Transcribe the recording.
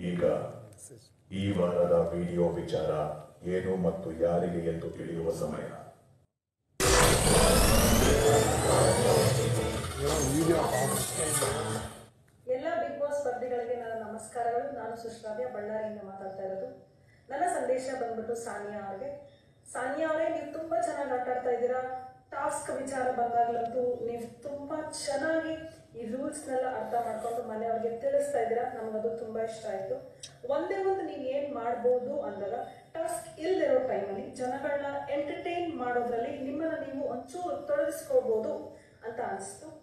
ಈಗ ಈ ವಾರದ ವಿಡಿಯೋ ವಿಚಾರ ಏನು ಮತ್ತು ಯಾರಿಗೆ ಎಂದು ತಿಳಿಯುವ ಸಮಯ ಎಲ್ಲ ಬಿಗ್ ಬಾಸ್ ಸ್ಪರ್ಧಿಗಳಿಗೆ ನನ್ನ ನಮಸ್ಕಾರಗಳು ನಾನು ಸುಶ್ರಾವ್ಯ ಬಳ್ಳಾರಿಯಿಂದ ಮಾತಾಡ್ತಾ ಇರೋದು ನನ್ನ ಸಂದೇಶ ಬಂದ್ಬಿಟ್ಟು ಸಾನಿಯಾ ಅವ್ರಿಗೆ ಸಾನಿಯಾ ಅವರೇ ನೀವು ತುಂಬಾ ಚೆನ್ನಾಗಿ ಆಟ ಆಡ್ತಾ ಇದ್ದೀರಾ ಟಾಸ್ಕ್ ವಿಚಾರ ಬಂದಾಗ್ಲಂತೂ ನೀವು ತುಂಬಾ ಚೆನ್ನಾಗಿ ಈ ರೂಲ್ಸ್ನೆಲ್ಲ ಅರ್ಥ ಮಾಡ್ಕೊಂಡು ಮನೆಯವ್ರಿಗೆ ತಿಳಿಸ್ತಾ ಇದ್ದೀರಾ ನಮಗದು ತುಂಬಾ ಇಷ್ಟ ಆಯ್ತು ಒಂದೇ ಒಂದು ನೀವು ಏನ್ ಮಾಡ್ಬೋದು ಅಂದಾಗ ಟಾಸ್ಕ್ ಇಲ್ದಿರೋ ಟೈಮಲ್ಲಿ ಜನಗಳನ್ನ ಎಂಟರ್ಟೈನ್ ಮಾಡೋದ್ರಲ್ಲಿ ನಿಮ್ಮನ್ನ ನೀವು ಒಂಚೂರು ತೊಡಗಿಸ್ಕೋಬಹುದು ಅಂತ ಅನಿಸ್ತು